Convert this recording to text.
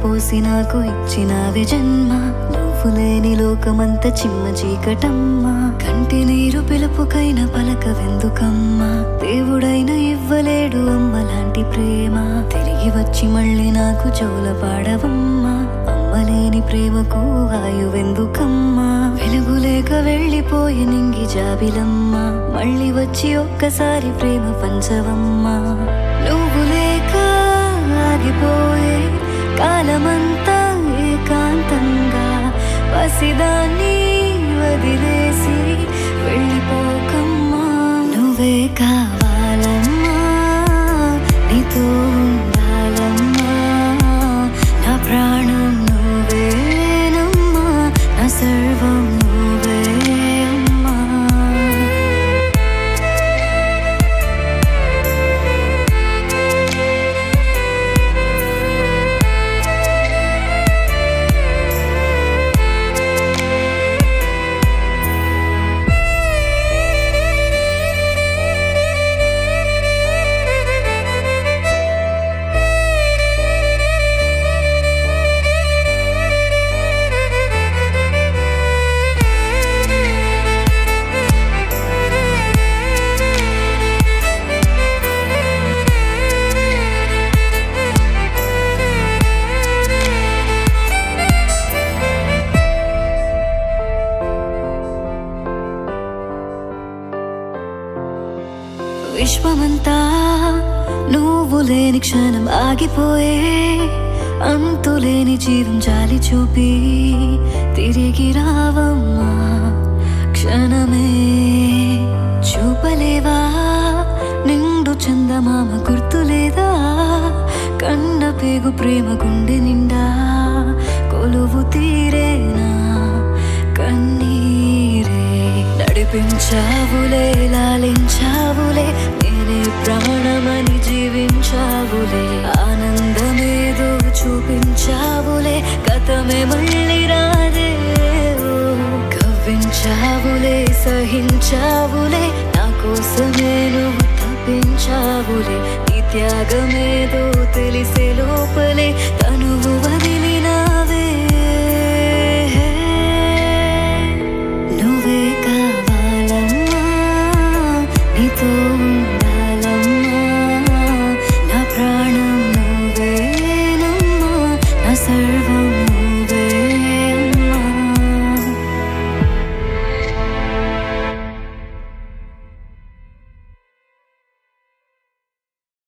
పోసి నాకు ఇచ్చినావి జన్మ నువ్వు లేని లోకమంత చిమ్మ చీకటమ్మా కంటి నీరు పిలుపుకైన పలక వెందుకమ్మా దేవుడైన ఇవ్వలేడు అమ్మ లాంటి ప్రేమ తిరిగి వచ్చి మళ్ళీ నాకు చోల పాడవమ్మా అమ్మలేని ప్రేమకు ఆయువెందుకమ్మా వెలుగు లేక వెళ్ళిపోయి నింగి జాబిలమ్మ మళ్ళీ వచ్చి ఒక్కసారి ప్రేమ పంచవమ్మా నువ్వు లేక ఆగిపోయే కాలమంతా ఏకాంతంగా పసిదాన్ని వదిలేసి వెళ్ళిపోకమ్మా నువ్వే కావాలమ్మా నీతో ఉండాలమ్మా నా ప్రాణం నువ్వేనమ్మా నా సర్వం నువ్వే అమ్మా విశ్వమంతా నువ్వు లేని క్షణం ఆగిపోయే అంతులేని జీవం జాలి చూపి తిరిగి రావమ్మా క్షణమే చూపలేవా నిండు చందమామ గుర్తులేదా కన్న పేగు ప్రేమ గుండె నిండా కొలువు తీరేనా కన్నీరే నడిపించావులే లాలించావులే నేనే ప్రాణమని జీవించావులే ఆనందమేదో చూపించావులే గతమే మళ్ళీ రాదే ఓ, కవ్వించావులే సహించావులే నా కోసమే నువ్వు తప్పించావులే నీ త్యాగమేదో తెలిసే లోపలే